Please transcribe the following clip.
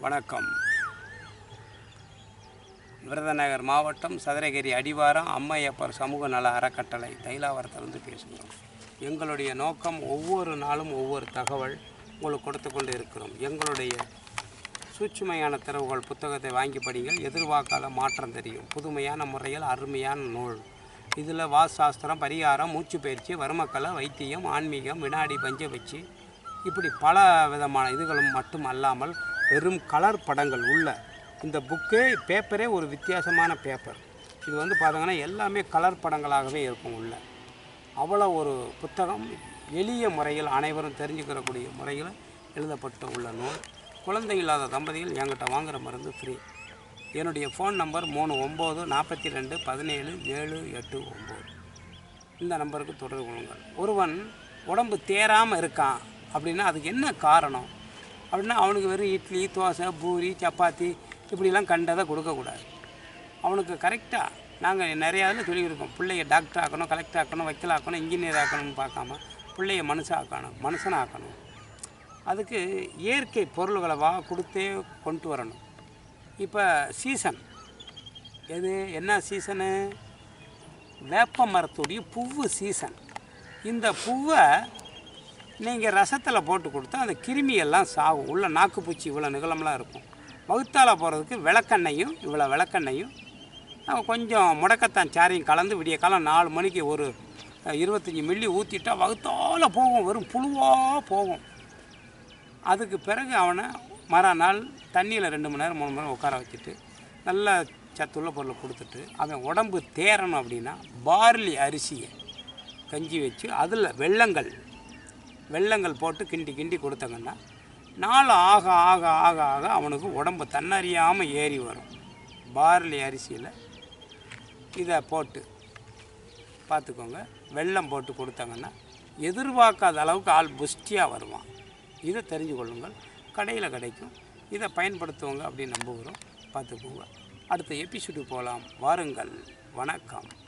வணக்கம் விருதுநகர் மாவட்டம் சதுரகிரி அடிவாரம் அம்மையப்பர் சமூக நல அறக்கட்டளை தைலாவரத்திலிருந்து பேசுகிறோம் எங்களுடைய நோக்கம் ஒவ்வொரு நாளும் ஒவ்வொரு தகவல் உங்களுக்கு கொடுத்து கொண்டு இருக்கிறோம் எங்களுடைய சூட்சுமையான திறவுகள் புத்தகத்தை வாங்கி படிங்கள் எதிர்பார்க்காத மாற்றம் தெரியும் புதுமையான முறையில் அருமையான நூல் இதில் வாசாஸ்திரம் பரிகாரம் மூச்சு பயிற்சி வர்மக்கலை வைத்தியம் ஆன்மீகம் வினாடி பஞ்சபட்சி இப்படி பல விதமான இதுகளும் மட்டும் அல்லாமல் வெறும் கலர் படங்கள் உள்ள இந்த புக்கே பேப்பரே ஒரு வித்தியாசமான பேப்பர் இது வந்து பார்த்தீங்கன்னா எல்லாமே கலர் படங்களாகவே இருக்கும் உள்ள அவ்வளோ ஒரு புத்தகம் எளிய முறையில் அனைவரும் தெரிஞ்சுக்கிறக்கூடிய முறையில் எழுதப்பட்டு உள்ள நூல் குழந்தை இல்லாத தம்பதிகள் என்கிட்ட வாங்குகிற மருந்து ஃப்ரீ என்னுடைய ஃபோன் நம்பர் மூணு ஒம்பது நாற்பத்தி ரெண்டு பதினேழு ஏழு எட்டு ஒம்பது இந்த நம்பருக்கு தொடர்பு கொள்ளுங்கள் ஒருவன் உடம்பு தேராமல் இருக்கான் அப்படின்னா அதுக்கு என்ன காரணம் அப்படின்னா அவனுக்கு வெறும் இட்லி தோசை பூரி சப்பாத்தி இப்படிலாம் கண்டதை கொடுக்கக்கூடாது அவனுக்கு கரெக்டாக நாங்கள் நிறையா இதில் சொல்லியிருக்கோம் பிள்ளைய டாக்டர் ஆக்கணும் கலெக்டர் ஆக்கணும் வக்கீல் ஆக்கணும் இன்ஜினியர் ஆக்கணும்னு பார்க்காம பிள்ளைய மனுஷன் ஆக்கணும் மனுஷனை ஆக்கணும் அதுக்கு இயற்கை பொருள்களை வா கொடுத்தே கொண்டு வரணும் இப்போ சீசன் எது என்ன சீசனு வேப்ப மரத்துடைய பூவு சீசன் இந்த பூவை நீங்கள் ரசத்தில் போட்டு கொடுத்தா அந்த கிருமியெல்லாம் சாகும் உள்ள நாக்குப்பூச்சி இவ்வளோ நிகழம்லாம் இருக்கும் வகுத்தால போகிறதுக்கு விளக்கெண்ணையும் இவ்வளோ விளக்கெண்ணையும் நம்ம கொஞ்சம் முடக்கத்தான் சாரையும் கலந்து விடிய காலம் நாலு மணிக்கு ஒரு அஹ், இருபத்தஞ்சி மில்லி ஊற்றிட்டா வகுத்தால போகும் வெறும் புழுவாக போகும் அதுக்கு பிறகு அவனை மறுநாள் தண்ணியில் ரெண்டு மணி நேரம் மூணு மணி நேரம் உட்கார வச்சுட்டு நல்ல சத்துள்ள பொருளை கொடுத்துட்டு அவன் உடம்பு தேரணும் அப்படின்னா பார்லி அரிசியை கஞ்சி வச்சு அதில் வெள்ளங்கள் வெள்ளங்கள் போட்டு கிண்டி கிண்டி கொடுத்தாங்கன்னா நாள் ஆக ஆக ஆக ஆக அவனுக்கு உடம்பு தன்னறியாமல் ஏறி வரும் பார்லி அரிசியில் இதை போட்டு பார்த்துக்கோங்க வெல்லம் போட்டு கொடுத்தாங்கன்னா எதிர்பார்க்காத அளவுக்கு ஆள் புஷ்டியாக வருவான் இதை தெரிஞ்சு கொள்ளுங்கள் கடையில் கிடைக்கும் இதை பயன்படுத்துவாங்க அப்படின்னு நம்புகிறோம் பார்த்துக்கோங்க அடுத்த எபிசோடு போகலாம் வாருங்கள் வணக்கம்